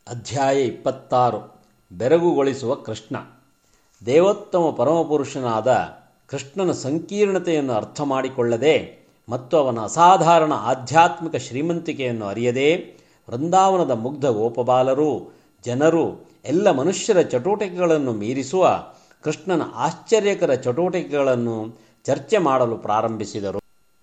ಅಧ್ಯಾಯ ಇಪ್ಪತ್ತಾರು ಬೆರಗುಗೊಳಿಸುವ ಕೃಷ್ಣ ದೇವೋತ್ತಮ ಪರಮಪುರುಷನಾದ ಕೃಷ್ಣನ ಸಂಕೀರ್ಣತೆಯನ್ನು ಅರ್ಥ ಮಾಡಿಕೊಳ್ಳದೆ ಮತ್ತು ಅವನ ಅಸಾಧಾರಣ ಆಧ್ಯಾತ್ಮಿಕ ಶ್ರೀಮಂತಿಕೆಯನ್ನು ಅರಿಯದೆ ವೃಂದಾವನದ ಮುಗ್ಧ ಗೋಪಬಾಲರು ಜನರು ಎಲ್ಲ ಮನುಷ್ಯರ ಚಟುವಟಿಕೆಗಳನ್ನು ಮೀರಿಸುವ ಕೃಷ್ಣನ ಆಶ್ಚರ್ಯಕರ ಚಟುವಟಿಕೆಗಳನ್ನು ಚರ್ಚೆ ಮಾಡಲು ಪ್ರಾರಂಭಿಸಿದರು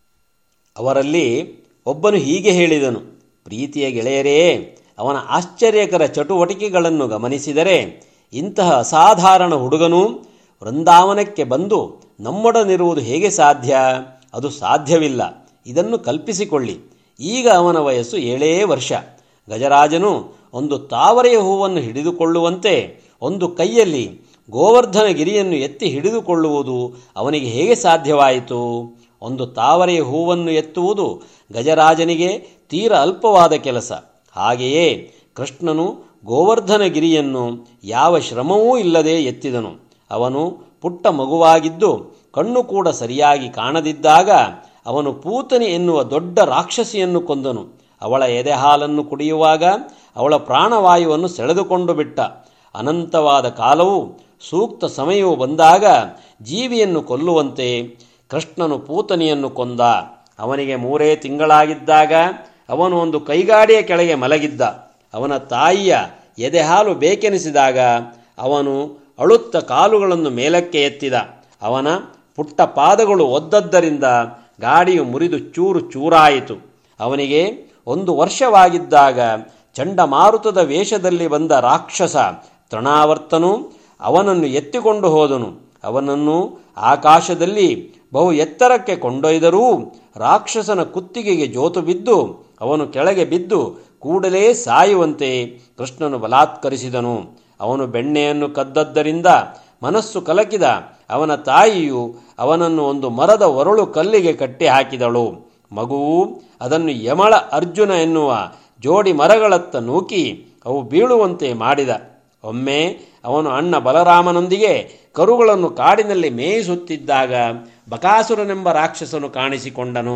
ಅವರಲ್ಲಿ ಒಬ್ಬನು ಹೀಗೆ ಹೇಳಿದನು ಪ್ರೀತಿಯ ಗೆಳೆಯರೇ ಅವನ ಆಶ್ಚರ್ಯಕರ ಚಟುವಟಿಕೆಗಳನ್ನು ಗಮನಿಸಿದರೆ ಇಂತಹ ಅಸಾಧಾರಣ ಹುಡುಗನು ವೃಂದಾವನಕ್ಕೆ ಬಂದು ನಮ್ಮೊಡನಿರುವುದು ಹೇಗೆ ಸಾಧ್ಯ ಅದು ಸಾಧ್ಯವಿಲ್ಲ ಇದನ್ನು ಕಲ್ಪಿಸಿಕೊಳ್ಳಿ ಈಗ ಅವನ ವಯಸ್ಸು ಏಳೇ ವರ್ಷ ಗಜರಾಜನು ಒಂದು ತಾವರೆಯ ಹೂವನ್ನು ಹಿಡಿದುಕೊಳ್ಳುವಂತೆ ಒಂದು ಕೈಯಲ್ಲಿ ಗೋವರ್ಧನ ಗಿರಿಯನ್ನು ಎತ್ತಿ ಹಿಡಿದುಕೊಳ್ಳುವುದು ಅವನಿಗೆ ಹೇಗೆ ಸಾಧ್ಯವಾಯಿತು ಒಂದು ತಾವರೆಯ ಹೂವನ್ನು ಎತ್ತುವುದು ಗಜರಾಜನಿಗೆ ತೀರ ಅಲ್ಪವಾದ ಕೆಲಸ ಹಾಗೆಯೇ ಕೃಷ್ಣನು ಗೋವರ್ಧನ ಗಿರಿಯನ್ನು ಯಾವ ಶ್ರಮವೂ ಇಲ್ಲದೆ ಎತ್ತಿದನು ಅವನು ಪುಟ್ಟ ಮಗುವಾಗಿದ್ದು ಕಣ್ಣು ಕೂಡ ಸರಿಯಾಗಿ ಕಾಣದಿದ್ದಾಗ ಅವನು ಪೂತನಿ ಎನ್ನುವ ದೊಡ್ಡ ರಾಕ್ಷಸಿಯನ್ನು ಕೊಂದನು ಅವಳ ಎದೆಹಾಲನ್ನು ಕುಡಿಯುವಾಗ ಅವಳ ಪ್ರಾಣವಾಯುವನ್ನು ಸೆಳೆದುಕೊಂಡು ಬಿಟ್ಟ ಅನಂತವಾದ ಕಾಲವು ಸೂಕ್ತ ಸಮಯವು ಬಂದಾಗ ಜೀವಿಯನ್ನು ಕೊಲ್ಲುವಂತೆ ಕೃಷ್ಣನು ಪೂತನಿಯನ್ನು ಕೊಂದ ಅವನಿಗೆ ಮೂರೇ ತಿಂಗಳಾಗಿದ್ದಾಗ ಅವನು ಒಂದು ಕೈಗಾಡಿಯ ಕೆಳಗೆ ಮಲಗಿದ್ದ ಅವನ ತಾಯಿಯ ಎದೆಹಾಲು ಬೇಕೆನಿಸಿದಾಗ ಅವನು ಅಳುತ್ತ ಕಾಲುಗಳನ್ನು ಮೇಲಕ್ಕೆ ಎತ್ತಿದ ಅವನ ಪುಟ್ಟ ಪಾದಗಳು ಒದ್ದದ್ದರಿಂದ ಗಾಡಿಯು ಮುರಿದು ಚೂರು ಚೂರಾಯಿತು ಅವನಿಗೆ ಒಂದು ವರ್ಷವಾಗಿದ್ದಾಗ ಚಂಡಮಾರುತದ ವೇಷದಲ್ಲಿ ಬಂದ ರಾಕ್ಷಸ ತೃಣಾವರ್ತನು ಅವನನ್ನು ಎತ್ತಿಕೊಂಡು ಹೋದನು ಅವನನ್ನು ಆಕಾಶದಲ್ಲಿ ಬಹು ಎತ್ತರಕ್ಕೆ ಕೊಂಡೊಯ್ದರೂ ರಾಕ್ಷಸನ ಕುತ್ತಿಗೆಗೆ ಜೋತು ಬಿದ್ದು ಅವನು ಕೆಳಗೆ ಬಿದ್ದು ಕೂಡಲೇ ಸಾಯುವಂತೆ ಕೃಷ್ಣನು ಬಲಾತ್ಕರಿಸಿದನು ಅವನು ಬೆಣ್ಣೆಯನ್ನು ಕದ್ದದ್ದರಿಂದ ಮನಸ್ಸು ಕಲಕಿದ ಅವನ ತಾಯಿಯು ಅವನನ್ನು ಒಂದು ಮರದ ಒರಳು ಕಲ್ಲಿಗೆ ಕಟ್ಟಿ ಹಾಕಿದಳು ಮಗುವು ಅದನ್ನು ಯಮಳ ಅರ್ಜುನ ಎನ್ನುವ ಜೋಡಿ ಮರಗಳತ್ತ ನೂಕಿ ಅವು ಬೀಳುವಂತೆ ಮಾಡಿದ ಒಮ್ಮೆ ಅವನು ಅಣ್ಣ ಬಲರಾಮನೊಂದಿಗೆ ಕರುಗಳನ್ನು ಕಾಡಿನಲ್ಲಿ ಮೇಯಿಸುತ್ತಿದ್ದಾಗ ಬಕಾಸುರನೆಂಬ ರಾಕ್ಷಸನು ಕಾಣಿಸಿಕೊಂಡನು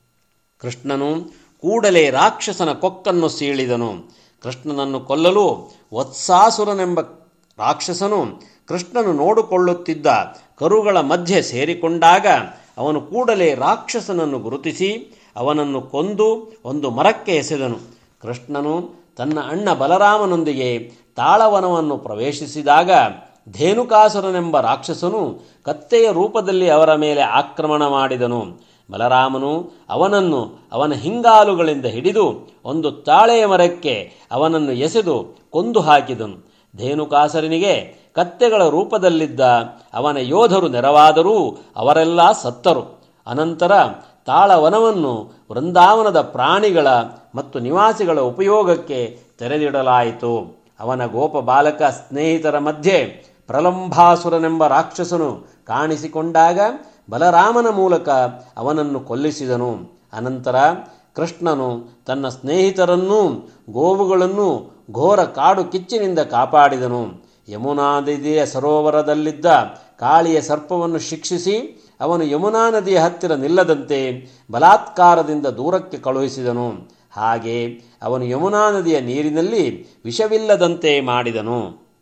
ಕೃಷ್ಣನು ಕೂಡಲೇ ರಾಕ್ಷಸನ ಕೊಕ್ಕನ್ನು ಸೀಳಿದನು ಕೃಷ್ಣನನ್ನು ಕೊಲ್ಲಲು ವತ್ಸಾಸುರನೆಂಬ ರಾಕ್ಷಸನು ಕೃಷ್ಣನು ನೋಡಿಕೊಳ್ಳುತ್ತಿದ್ದ ಕರುಗಳ ಮಧ್ಯೆ ಸೇರಿಕೊಂಡಾಗ ಅವನು ಕೂಡಲೇ ರಾಕ್ಷಸನನ್ನು ಗುರುತಿಸಿ ಅವನನ್ನು ಕೊಂದು ಒಂದು ಮರಕ್ಕೆ ಎಸೆದನು ಕೃಷ್ಣನು ತನ್ನ ಅಣ್ಣ ಬಲರಾಮನೊಂದಿಗೆ ತಾಳವನವನ್ನು ಪ್ರವೇಶಿಸಿದಾಗ ಧೇನುಕಾಸುರನೆಂಬ ರಾಕ್ಷಸನು ಕತ್ತೆಯ ರೂಪದಲ್ಲಿ ಅವರ ಮೇಲೆ ಆಕ್ರಮಣ ಮಾಡಿದನು ಬಲರಾಮನು ಅವನನ್ನು ಅವನ ಹಿಂಗಾಲುಗಳಿಂದ ಹಿಡಿದು ಒಂದು ತಾಳೆಯ ಮರಕ್ಕೆ ಅವನನ್ನು ಎಸೆದು ಕೊಂದು ಹಾಕಿದನು ಧೇನುಕಾಸರನಿಗೆ ಕತ್ತೆಗಳ ರೂಪದಲ್ಲಿದ್ದ ಅವನ ಯೋಧರು ನೆರವಾದರೂ ಅವರೆಲ್ಲ ಸತ್ತರು ಅನಂತರ ತಾಳವನವನ್ನು ವೃಂದಾವನದ ಪ್ರಾಣಿಗಳ ಮತ್ತು ನಿವಾಸಿಗಳ ಉಪಯೋಗಕ್ಕೆ ತೆರೆದಿಡಲಾಯಿತು ಅವನ ಗೋಪ ಬಾಲಕ ಸ್ನೇಹಿತರ ಮಧ್ಯೆ ಪ್ರಲಂಬಾಸುರನೆಂಬ ರಾಕ್ಷಸನು ಕಾಣಿಸಿಕೊಂಡಾಗ ಬಲರಾಮನ ಮೂಲಕ ಅವನನ್ನು ಕೊಲ್ಲಿಸಿದನು ಅನಂತರ ಕೃಷ್ಣನು ತನ್ನ ಸ್ನೇಹಿತರನ್ನೂ ಗೋವುಗಳನ್ನು ಘೋರ ಕಾಡು ಕಿಚ್ಚಿನಿಂದ ಕಾಪಾಡಿದನು ಯಮುನಾ ನದಿಯ ಸರೋವರದಲ್ಲಿದ್ದ ಕಾಳಿಯ ಸರ್ಪವನ್ನು ಶಿಕ್ಷಿಸಿ ಅವನು ಯಮುನಾ ನದಿಯ ಹತ್ತಿರ ನಿಲ್ಲದಂತೆ ಬಲಾತ್ಕಾರದಿಂದ ದೂರಕ್ಕೆ ಕಳುಹಿಸಿದನು ಹಾಗೆ ಅವನು ಯಮುನಾ ನದಿಯ ನೀರಿನಲ್ಲಿ ವಿಷವಿಲ್ಲದಂತೆ ಮಾಡಿದನು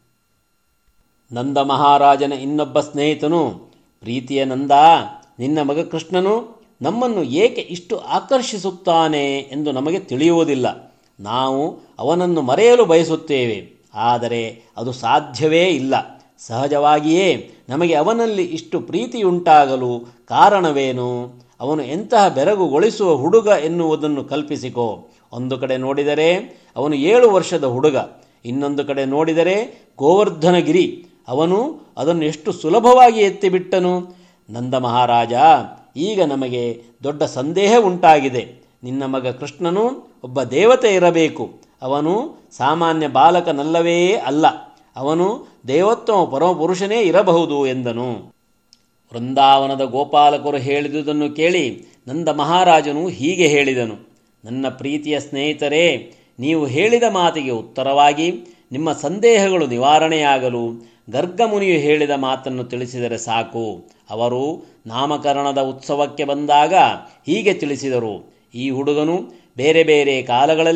ನಂದ ಮಹಾರಾಜನ ಇನ್ನೊಬ್ಬ ಸ್ನೇಹಿತನು ಪ್ರೀತಿಯ ನಂದ ನಿನ್ನ ಮಗ ಕೃಷ್ಣನು ನಮ್ಮನ್ನು ಏಕೆ ಇಷ್ಟು ಆಕರ್ಷಿಸುತ್ತಾನೆ ಎಂದು ನಮಗೆ ತಿಳಿಯುವುದಿಲ್ಲ ನಾವು ಅವನನ್ನು ಮರೆಯಲು ಬಯಸುತ್ತೇವೆ ಆದರೆ ಅದು ಸಾಧ್ಯವೇ ಇಲ್ಲ ಸಹಜವಾಗಿಯೇ ನಮಗೆ ಅವನಲ್ಲಿ ಇಷ್ಟು ಪ್ರೀತಿಯುಂಟಾಗಲು ಕಾರಣವೇನು ಅವನು ಎಂತಹ ಬೆರಗುಗೊಳಿಸುವ ಹುಡುಗ ಎನ್ನುವುದನ್ನು ಕಲ್ಪಿಸಿಕೋ ಒಂದು ಕಡೆ ನೋಡಿದರೆ ಅವನು ಏಳು ವರ್ಷದ ಹುಡುಗ ಇನ್ನೊಂದು ಕಡೆ ನೋಡಿದರೆ ಗೋವರ್ಧನಗಿರಿ ಅವನು ಅದನ್ನು ಎಷ್ಟು ಸುಲಭವಾಗಿ ಎತ್ತಿಬಿಟ್ಟನು ನಂದ ಮಹಾರಾಜ ಈಗ ನಮಗೆ ದೊಡ್ಡ ಸಂದೇಹ ಉಂಟಾಗಿದೆ ನಿನ್ನ ಮಗ ಕೃಷ್ಣನು ಒಬ್ಬ ದೇವತೆ ಇರಬೇಕು ಅವನು ಸಾಮಾನ್ಯ ಬಾಲಕನಲ್ಲವೇ ಅಲ್ಲ ಅವನು ದೇವೋತ್ತಮ ಪರಮಪುರುಷನೇ ಇರಬಹುದು ಎಂದನು ವೃಂದಾವನದ ಗೋಪಾಲಕರು ಹೇಳಿದುದನ್ನು ಕೇಳಿ ನಂದ ಮಹಾರಾಜನು ಹೀಗೆ ಹೇಳಿದನು ನನ್ನ ಪ್ರೀತಿಯ ಸ್ನೇಹಿತರೇ ನೀವು ಹೇಳಿದ ಮಾತಿಗೆ ಉತ್ತರವಾಗಿ ನಿಮ್ಮ ಸಂದೇಹಗಳು ನಿವಾರಣೆಯಾಗಲು ಗರ್ಗಮುನಿಯು ಹೇಳಿದ ಮಾತನ್ನು ತಿಳಿಸಿದರೆ ಸಾಕು ಅವರು ನಾಮಕರಣದ ಉತ್ಸವಕ್ಕೆ ಬಂದಾಗ ಹೀಗೆ ತಿಳಿಸಿದರು ಈ ಹುಡುಗನು ಬೇರೆ ಬೇರೆ ಕಾಲಗಳಲ್ಲಿ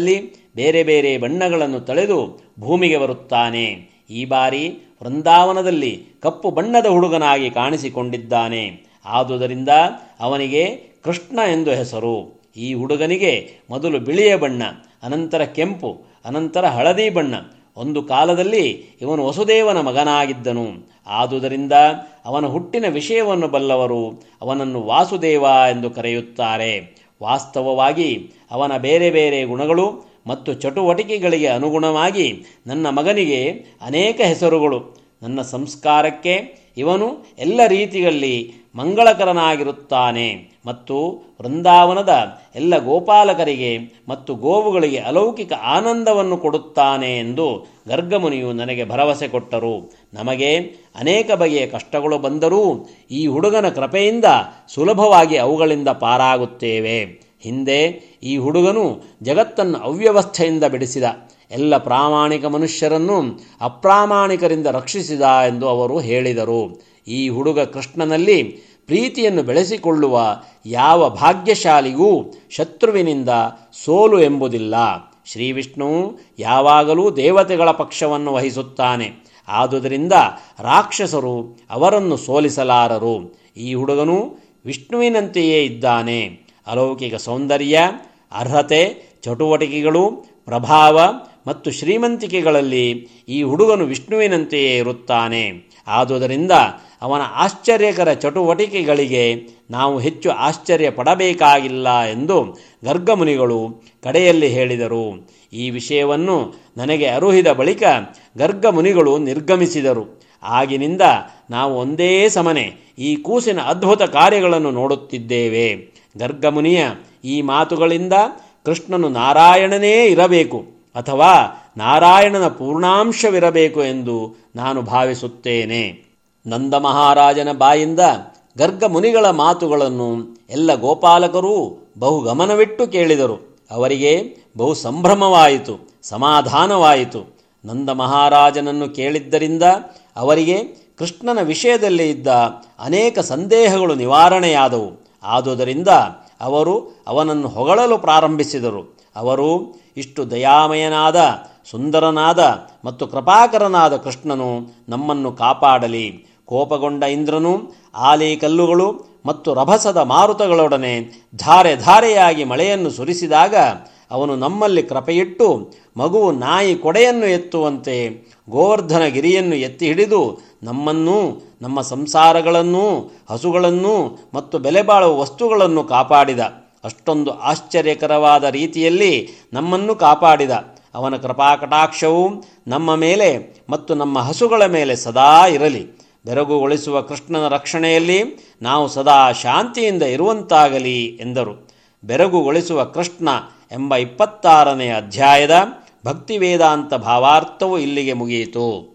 ಬೇರೆ ಬೇರೆ ಬಣ್ಣಗಳನ್ನು ತಳೆದು ಭೂಮಿಗೆ ಬರುತ್ತಾನೆ ಈ ಬಾರಿ ವೃಂದಾವನದಲ್ಲಿ ಕಪ್ಪು ಬಣ್ಣದ ಹುಡುಗನಾಗಿ ಕಾಣಿಸಿಕೊಂಡಿದ್ದಾನೆ ಆದುದರಿಂದ ಅವನಿಗೆ ಕೃಷ್ಣ ಎಂದು ಹೆಸರು ಈ ಹುಡುಗನಿಗೆ ಮೊದಲು ಬಿಳಿಯ ಬಣ್ಣ ಅನಂತರ ಕೆಂಪು ಅನಂತರ ಹಳದಿ ಬಣ್ಣ ಒಂದು ಕಾಲದಲ್ಲಿ ಇವನು ವಸುದೇವನ ಮಗನಾಗಿದ್ದನು ಆದುದರಿಂದ ಅವನ ಹುಟ್ಟಿನ ವಿಷಯವನ್ನು ಬಲ್ಲವರು ಅವನನ್ನು ವಾಸುದೇವ ಎಂದು ಕರೆಯುತ್ತಾರೆ ವಾಸ್ತವವಾಗಿ ಅವನ ಬೇರೆ ಬೇರೆ ಗುಣಗಳು ಮತ್ತು ಚಟುವಟಿಕೆಗಳಿಗೆ ಅನುಗುಣವಾಗಿ ನನ್ನ ಮಗನಿಗೆ ಅನೇಕ ಹೆಸರುಗಳು ನನ್ನ ಸಂಸ್ಕಾರಕ್ಕೆ ಇವನು ಎಲ್ಲ ರೀತಿಯಲ್ಲಿ ಮಂಗಳಕರನಾಗಿರುತ್ತಾನೆ ಮತ್ತು ವೃಂದಾವನದ ಎಲ್ಲ ಗೋಪಾಲಕರಿಗೆ ಮತ್ತು ಗೋವುಗಳಿಗೆ ಅಲೌಕಿಕ ಆನಂದವನ್ನು ಕೊಡುತ್ತಾನೆ ಎಂದು ಗರ್ಗಮುನಿಯು ನನಗೆ ಭರವಸೆ ಕೊಟ್ಟರು ನಮಗೆ ಅನೇಕ ಬಗೆಯ ಕಷ್ಟಗಳು ಬಂದರೂ ಈ ಹುಡುಗನ ಕೃಪೆಯಿಂದ ಸುಲಭವಾಗಿ ಅವುಗಳಿಂದ ಪಾರಾಗುತ್ತೇವೆ ಹಿಂದೆ ಈ ಹುಡುಗನು ಜಗತ್ತನ್ನು ಅವ್ಯವಸ್ಥೆಯಿಂದ ಬಿಡಿಸಿದ ಎಲ್ಲ ಪ್ರಾಮಾಣಿಕ ಮನುಷ್ಯರನ್ನು ಅಪ್ರಾಮಾಣಿಕರಿಂದ ರಕ್ಷಿಸಿದ ಎಂದು ಅವರು ಹೇಳಿದರು ಈ ಹುಡುಗ ಕೃಷ್ಣನಲ್ಲಿ ಪ್ರೀತಿಯನ್ನು ಬೆಳೆಸಿಕೊಳ್ಳುವ ಯಾವ ಭಾಗ್ಯಶಾಲಿಗೂ ಶತ್ರುವಿನಿಂದ ಸೋಲು ಎಂಬುದಿಲ್ಲ ಶ್ರೀ ವಿಷ್ಣು ಯಾವಾಗಲೂ ದೇವತೆಗಳ ಪಕ್ಷವನ್ನು ವಹಿಸುತ್ತಾನೆ ಆದುದರಿಂದ ರಾಕ್ಷಸರು ಅವರನ್ನು ಸೋಲಿಸಲಾರರು ಈ ಹುಡುಗನು ವಿಷ್ಣುವಿನಂತೆಯೇ ಇದ್ದಾನೆ ಅಲೌಕಿಕ ಸೌಂದರ್ಯ ಅರ್ಹತೆ ಚಟುವಟಿಕೆಗಳು ಪ್ರಭಾವ ಮತ್ತು ಶ್ರೀಮಂತಿಕೆಗಳಲ್ಲಿ ಈ ಹುಡುಗನು ವಿಷ್ಣುವಿನಂತೆಯೇ ಇರುತ್ತಾನೆ ಆದುದರಿಂದ ಅವನ ಆಶ್ಚರ್ಯಕರ ಚಟುವಟಿಕೆಗಳಿಗೆ ನಾವು ಹೆಚ್ಚು ಆಶ್ಚರ್ಯ ಪಡಬೇಕಾಗಿಲ್ಲ ಎಂದು ಗರ್ಗಮುನಿಗಳು ಕಡೆಯಲ್ಲಿ ಹೇಳಿದರು ಈ ವಿಷಯವನ್ನು ನನಗೆ ಅರುಹಿದ ಬಳಿಕ ಗರ್ಗಮುನಿಗಳು ನಿರ್ಗಮಿಸಿದರು ಆಗಿನಿಂದ ನಾವು ಒಂದೇ ಸಮನೆ ಈ ಕೂಸಿನ ಅದ್ಭುತ ಕಾರ್ಯಗಳನ್ನು ನೋಡುತ್ತಿದ್ದೇವೆ ಗರ್ಗಮುನಿಯ ಈ ಮಾತುಗಳಿಂದ ಕೃಷ್ಣನು ನಾರಾಯಣನೇ ಇರಬೇಕು ಅಥವಾ ನಾರಾಯಣನ ಪೂರ್ಣಾಂಶವಿರಬೇಕು ಎಂದು ನಾನು ಭಾವಿಸುತ್ತೇನೆ ನಂದ ಮಹಾರಾಜನ ಬಾಯಿಂದ ಗರ್ಗ ಮುನಿಗಳ ಮಾತುಗಳನ್ನು ಎಲ್ಲ ಗೋಪಾಲಕರೂ ಬಹು ಗಮನವಿಟ್ಟು ಕೇಳಿದರು ಅವರಿಗೆ ಬಹು ಸಂಭ್ರಮವಾಯಿತು ಸಮಾಧಾನವಾಯಿತು ನಂದ ಮಹಾರಾಜನನ್ನು ಕೇಳಿದ್ದರಿಂದ ಅವರಿಗೆ ಕೃಷ್ಣನ ವಿಷಯದಲ್ಲಿ ಇದ್ದ ಅನೇಕ ಸಂದೇಹಗಳು ನಿವಾರಣೆಯಾದವು ಆದುದರಿಂದ ಅವರು ಅವನನ್ನು ಹೊಗಳಲು ಪ್ರಾರಂಭಿಸಿದರು ಅವರು ಇಷ್ಟು ದಯಾಮಯನಾದ ಸುಂದರನಾದ ಮತ್ತು ಕೃಪಾಕರನಾದ ಕೃಷ್ಣನು ನಮ್ಮನ್ನು ಕಾಪಾಡಲಿ ಕೋಪಗೊಂಡ ಇಂದ್ರನು ಆಲಿ ಕಲ್ಲುಗಳು ಮತ್ತು ರಭಸದ ಮಾರುತಗಳೊಡನೆ ಧಾರೆ ಧಾರೆಯಾಗಿ ಮಳೆಯನ್ನು ಸುರಿಸಿದಾಗ ಅವನು ನಮ್ಮಲ್ಲಿ ಕೃಪೆಯಿಟ್ಟು ಮಗುವು ನಾಯಿ ಕೊಡೆಯನ್ನು ಎತ್ತುವಂತೆ ಗೋವರ್ಧನ ಗಿರಿಯನ್ನು ಎತ್ತಿ ಹಿಡಿದು ನಮ್ಮನ್ನೂ ನಮ್ಮ ಸಂಸಾರಗಳನ್ನೂ ಹಸುಗಳನ್ನೂ ಮತ್ತು ಬೆಲೆಬಾಳುವ ವಸ್ತುಗಳನ್ನು ಕಾಪಾಡಿದ ಅಷ್ಟೊಂದು ಆಶ್ಚರ್ಯಕರವಾದ ರೀತಿಯಲ್ಲಿ ನಮ್ಮನ್ನು ಕಾಪಾಡಿದ ಅವನ ಕೃಪಾಕಟಾಕ್ಷವು ನಮ್ಮ ಮೇಲೆ ಮತ್ತು ನಮ್ಮ ಹಸುಗಳ ಮೇಲೆ ಸದಾ ಇರಲಿ ಬೆರಗುಗೊಳಿಸುವ ಕೃಷ್ಣನ ರಕ್ಷಣೆಯಲ್ಲಿ ನಾವು ಸದಾ ಶಾಂತಿಯಿಂದ ಇರುವಂತಾಗಲಿ ಎಂದರು ಬೆರಗುಗೊಳಿಸುವ ಕೃಷ್ಣ ಎಂಬ ಇಪ್ಪತ್ತಾರನೆಯ ಅಧ್ಯಾಯದ ಭಕ್ತಿವೇದಾಂತ ಭಾವಾರ್ಥವು ಇಲ್ಲಿಗೆ ಮುಗಿಯಿತು